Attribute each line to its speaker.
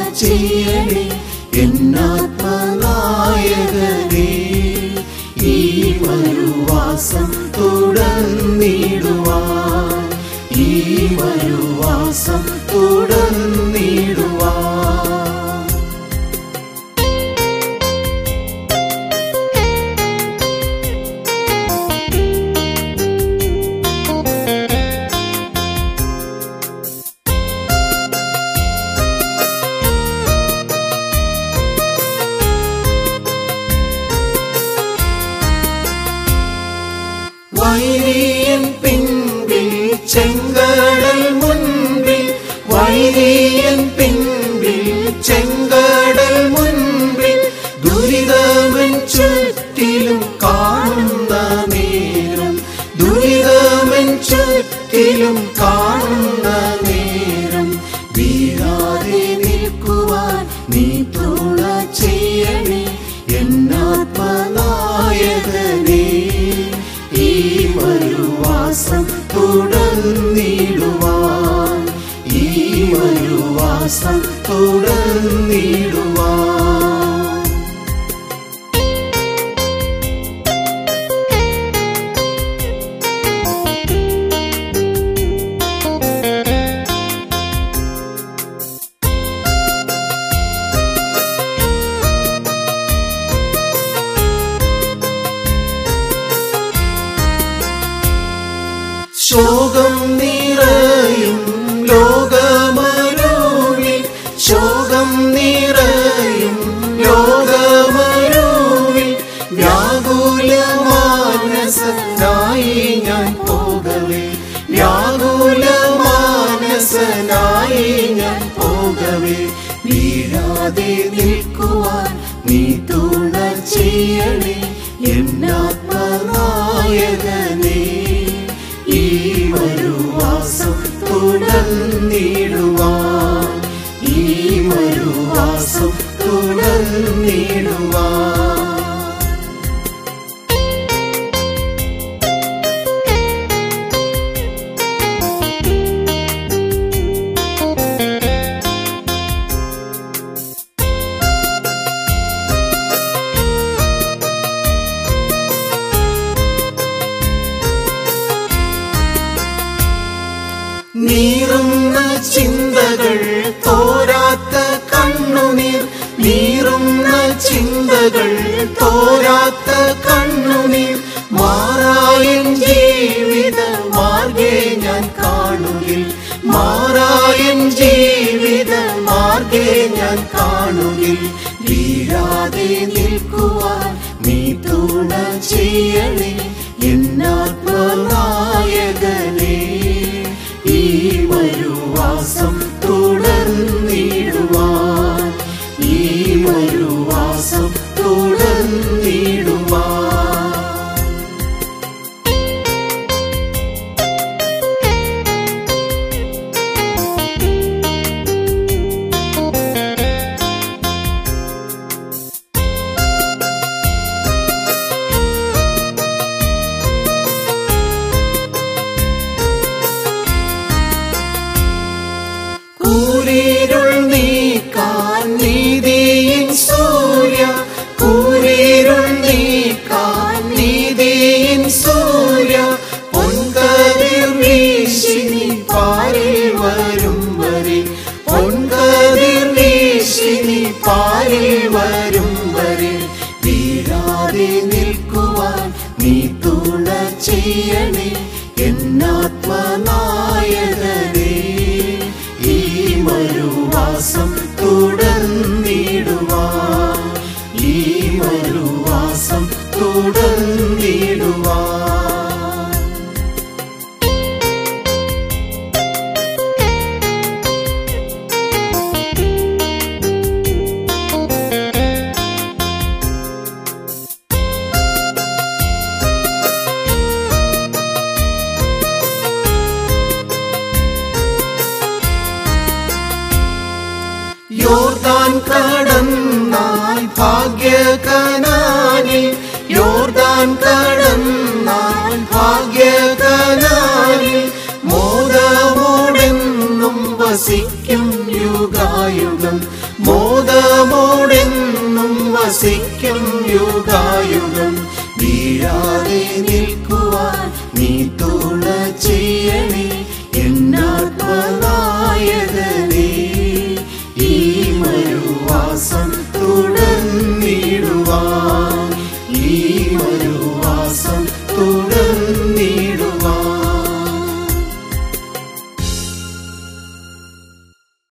Speaker 1: ചെയ്യണേ എന്നാത്മനായകനേ ഈ വരുവാസം തുടർന്നിടുവാൻ ഈ വരുവാസം തുടർന്നിടുവാൻ വൈരിയൻ പിൻപിൽ ചെങ്കടൽ മുൻപിൽ വൈരിയൻ പിൻപിൽ ചെങ്കടൽ മുൻപിൽ ദുരിതമൻ ചുറ്റിലും കാണുന്ന നേരം ദുരിതമൻ ചുറ്റിലും കാണുന്ന നേരം വീഴാതെ നിൽക്കുവാൻ നീ തുണ ചെയ്യണേ എന്നാത്മനായകനേ ഈ വരുവാസം തുടർന്നിടുവാൻ ഈ വരുവാസം തുടർന്നിടുവാൻ ശോകം നിറയും ലോകമരുവിൽ ശോകം നിറയും ലോകമരുവിൽ വ്യാകുല മാനസനായി ഞാൻ പോകവേ വ്യാകുല മാനസനായി ഞാൻ പോകവേ വീഴാതെ നിൽക്കുവാൻ നീ തുണ ചെയ്യണേ എന്നാത്മനായകനേ ഈ വരുവാസം തുടർന്നിടുവാൻ ഈ വരുവാസം തുടർന്നിടുവാൻ നീറുന്ന ചിന്തകൾ തോരാത്ത കണ്ണുനീർ നീറുന്ന ചിന്തകൾ തോരാത്ത കണ്ണുനീർ മാറായൻ ജീവിത മാർഗേ ഞാൻ കാണുകിൽ മാറായൻ ജീവിത മാർഗേ ഞാൻ കാണുകിൽ വീഴാതെ നിൽക്കുവാൻ നീ തുണ ചെയ്യണേ എന്നാത്മനായകനേ ഈ വരുവാസം തുടർന്നിടുവാൻ ഈ വരുവാസം തുടർന്നിടുവാൻ കൂരിരുൾ നീക്കാൻ നീതിയിൻ സൂര്യ കൂരിരുൾ നീക്കാൻ നീതിയിൻ സൂര്യ പൊൻകതിർ വീശി നീ പാരിൽ വരും വരെ പൊൻകതിർ വീശി നീ പാരിൽ വരും വരെ വീഴാതെ നിൽക്കുവാൻ നീ തുണ ചെയ്യണേ എന്നാത്മനായകനേ ഈ മരുവാസം തുടർന്നിടുവാൻ ഈ മരുവാസം തുടർന്നിടുവാൻ യോർദാൻ കടന്നാൽ ഭാഗ്യകനാനിൽ യോർദാൻ കടന്നാൽ ഭാഗ്യകനാനിൽ മോദമോടെന്നും വസിക്കും യുഗായുഗ യുഗം മോദമോടെന്നും വസിക്കും യുഗായുഗം വീഴാതെ നിൽക്കുവാൻ നീ തുണ ചെയ്യണേ എന്നാത്മനായകനേ ഈ മരുവാസം